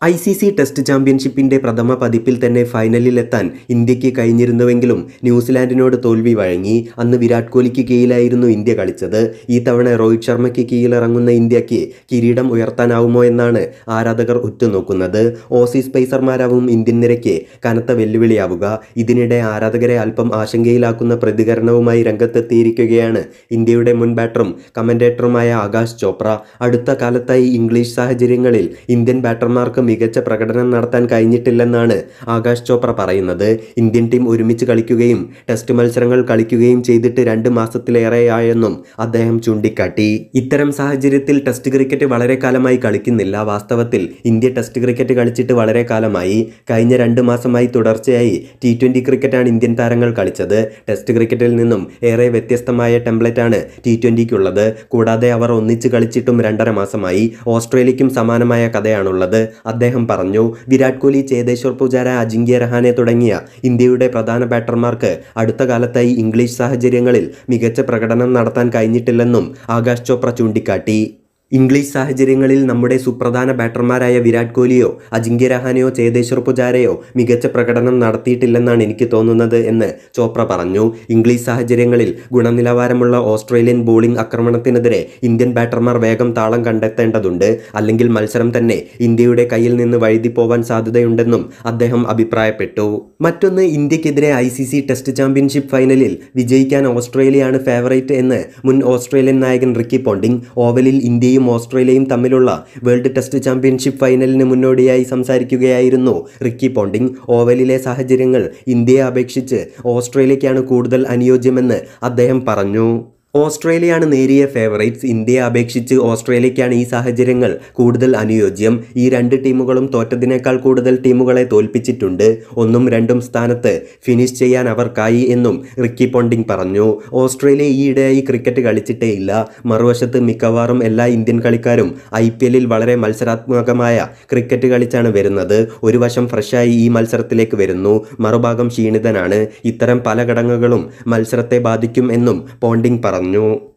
I C C test ചാമ്പ്യൻഷിപ്പിന്റെ പ്രഥമ പതിപ്പിൽ തന്നെ ഫൈനലിലെത്താൻ ഇന്ത്യക്ക് കഴിഞ്ഞിരുന്നുവെങ്കിലും ന്യൂസിലാൻഡിനോട് തോൽവി വഴങ്ങി അന്ന് വിരാട് കോഹ്ലിക്ക് കീഴിലായിരുന്നു ഇന്ത്യ കളിച്ചത് ഈ തവണ രോഹിത് ശർമ്മയ്ക്ക് കീഴിലിറങ്ങുന്ന ഇന്ത്യക്ക് കിരീടം ഉയർത്താനാവുമോ എന്നാണ് ആരാധകർ ഉറ്റുനോക്കുന്നത് ഓസീസ് പേസർമാരാവും ഇന്ത്യൻ നിരയ്ക്ക് കനത്ത വെല്ലുവിളിയാവുക ഇതിനിടെ ആരാധകരെ അല്പം ആശങ്കയിലാക്കുന്ന പ്രതികരണവുമായി രംഗത്തെത്തിയിരിക്കുകയാണ് ഇന്ത്യയുടെ മുൻ ബാറ്ററും കമന്റേറ്ററുമായ ആകാശ് ചോപ്ര അടുത്ത കാലത്തായി ഇംഗ്ലീഷ് സാഹചര്യങ്ങളിൽ ഇന്ത്യൻ ബാറ്റർമാർക്ക് മികച്ച പ്രകടനം നടത്താൻ കഴിഞ്ഞിട്ടില്ലെന്നാണ് ആകാശ് ചോപ്ര പറയുന്നത് ഇന്ത്യൻ ടീം ഒരുമിച്ച് കളിക്കുകയും ടെസ്റ്റ് മത്സരങ്ങൾ കളിക്കുകയും ചെയ്തിട്ട് രണ്ട് മാസത്തിലേറെയായെന്നും അദ്ദേഹം ചൂണ്ടിക്കാട്ടി ഇത്തരം സാഹചര്യത്തിൽ ടെസ്റ്റ് ക്രിക്കറ്റ് വളരെ കാലമായി കളിക്കുന്നില്ല വാസ്തവത്തിൽ ഇന്ത്യ ടെസ്റ്റ് ക്രിക്കറ്റ് കളിച്ചിട്ട് വളരെ കാലമായി കഴിഞ്ഞ രണ്ട് മാസമായി തുടർച്ചയായി ടി ട്വൻ്റി ക്രിക്കറ്റാണ് ഇന്ത്യൻ താരങ്ങൾ കളിച്ചത് ടെസ്റ്റ് ക്രിക്കറ്റിൽ നിന്നും ഏറെ വ്യത്യസ്തമായ ടെംപ്ലേറ്റാണ് ടി ട്വൻ്റിക്കുള്ളത് കൂടാതെ അവർ ഒന്നിച്ച് കളിച്ചിട്ടും രണ്ടര മാസമായി ഓസ്ട്രേലിയക്കും സമാനമായ കഥയാണുള്ളത് അദ്ദേഹം പറഞ്ഞു വിരാട് കോഹ്ലി ചേതേശ്വർ പുജാര അജിങ്ക്യ രഹാനെ തുടങ്ങിയ ഇന്ത്യയുടെ പ്രധാന ബാറ്റർമാർക്ക് അടുത്ത കാലത്തായി ഇംഗ്ലീഷ് സാഹചര്യങ്ങളിൽ മികച്ച പ്രകടനം നടത്താൻ കഴിഞ്ഞിട്ടില്ലെന്നും ആകാശ് ചോപ്ര ചൂണ്ടിക്കാട്ടി ഇംഗ്ലീഷ് സാഹചര്യങ്ങളിൽ നമ്മുടെ സുപ്രധാന ബാറ്റർമാരായ വിരാട് കോഹ്ലിയോ അജിങ്ക്യ രഹാനെയോ ചേതേശ്വർ പുജാരയോ മികച്ച പ്രകടനം നടത്തിയിട്ടില്ലെന്നാണ് എനിക്ക് തോന്നുന്നത് എന്ന് ചോപ്ര പറഞ്ഞു ഇംഗ്ലീഷ് സാഹചര്യങ്ങളിൽ ഗുണനിലവാരമുള്ള ഓസ്ട്രേലിയൻ ബോളിംഗ് ആക്രമണത്തിനെതിരെ ഇന്ത്യൻ ബാറ്റർമാർ വേഗം താളം കണ്ടെത്തേണ്ടതുണ്ട് അല്ലെങ്കിൽ മത്സരം തന്നെ ഇന്ത്യയുടെ കയ്യിൽ നിന്ന് വഴുതി പോവാൻ സാധ്യതയുണ്ടെന്നും അദ്ദേഹം അഭിപ്രായപ്പെട്ടു മറ്റൊന്ന് ഇന്ത്യക്കെതിരെ I C C test championship ഫൈനലിൽ വിജയിക്കാൻ ഓസ്ട്രേലിയയാണ് ഫേവറേറ്റ് എന്ന് മുൻ ഓസ്ട്രേലിയൻ നായകൻ റിക്കി പോണ്ടിംഗ് ഓവലിൽ ഇന്ത്യയും ഓസ്ട്രേലിയയും തമ്മിലുള്ള വേൾഡ് ടെസ്റ്റ് ചാമ്പ്യൻഷിപ്പ് ഫൈനലിന് മുന്നോടിയായി സംസാരിക്കുകയായിരുന്നു റിക്കി പോണ്ടിംഗ് ഓവലിലെ സാഹചര്യങ്ങൾ ഇന്ത്യയെ അപേക്ഷിച്ച് ഓസ്ട്രേലിയയ്ക്കാണ് കൂടുതൽ അനുയോജ്യമെന്ന് അദ്ദേഹം പറഞ്ഞു ഓസ്ട്രേലിയയാണ് നേരിയ ഫേവറേറ്റ്സ് ഇന്ത്യയെ അപേക്ഷിച്ച് ഓസ്ട്രേലിയയ്ക്കാണ് ഈ സാഹചര്യങ്ങൾ കൂടുതൽ അനുയോജ്യം ഈ രണ്ട് ടീമുകളും തോറ്റതിനേക്കാൾ കൂടുതൽ ടീമുകളെ തോൽപ്പിച്ചിട്ടുണ്ട് ഒന്നും രണ്ടും സ്ഥാനത്ത് ഫിനിഷ് ചെയ്യാൻ അവർക്കായി എന്നും റിക്കി പോണ്ടിംഗ് പറഞ്ഞു ഓസ്ട്രേലിയ ഈയിടെയായി ക്രിക്കറ്റ് കളിച്ചിട്ടേ ഇല്ല മറുവശത്ത് മിക്കവാറും എല്ലാ ഇന്ത്യൻ കളിക്കാരും ഐ പി എല്ലിൽ വളരെ മത്സരാത്മകമായ ക്രിക്കറ്റ് കളിച്ചാണ് വരുന്നത് ഒരു വശം ഫ്രഷായി ഈ മത്സരത്തിലേക്ക് വരുന്നു മറുഭാഗം ക്ഷീണിതനാണ് ഇത്തരം പല ഘടകങ്ങളും മത്സരത്തെ ബാധിക്കും എന്നും പോണ്ടിംഗ് പറഞ്ഞു